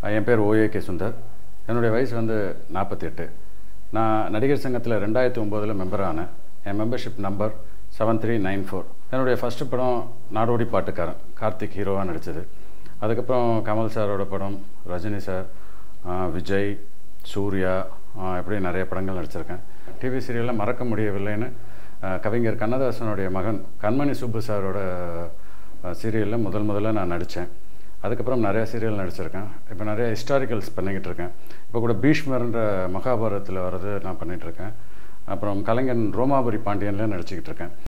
என் பேர் ஓஏகே சுந்தர் என்னுடைய வயசு வந்து நாற்பத்தெட்டு நான் நடிகர் சங்கத்தில் ரெண்டாயிரத்தி ஒம்போதில் மெம்பர் ஆனேன் என் membership number seven three nine four என்னுடைய ஃபஸ்ட்டு படம் நாடோடி பாட்டுக்காரன் கார்த்திக் ஹீரோவாக நடித்தது அதுக்கப்புறம் கமல் சாரோட படம் ரஜினி சார் ஆஹ் விஜய் சூர்யா ஆஹ் இப்படி நிறைய படங்கள் நடிச்சிருக்கேன் டிவி சீரியலில் மறக்க முடியவில்லைன்னு ஆஹ் கவிஞர் கண்ணதாசனுடைய மகன் கண்மணி சுப்பு சாரோட சீரியலில் முதல் முதல்ல நான் நடித்தேன் அதுக்கப்புறம் நிறைய சீரியல் நடிச்சிருக்கேன் இப்போ நிறைய ஹிஸ்டாரிக்கல்ஸ் பண்ணிக்கிட்டு இருக்கேன் இப்போ கூட பீஷ்மர்ன்ற மகாபாரதத்தில் வர்றது நான் பண்ணிகிட்டு இருக்கேன் அப்புறம் கலைஞன் ரோமாபுரி பாண்டியன்ல நடிச்சுக்கிட்டு இருக்கேன்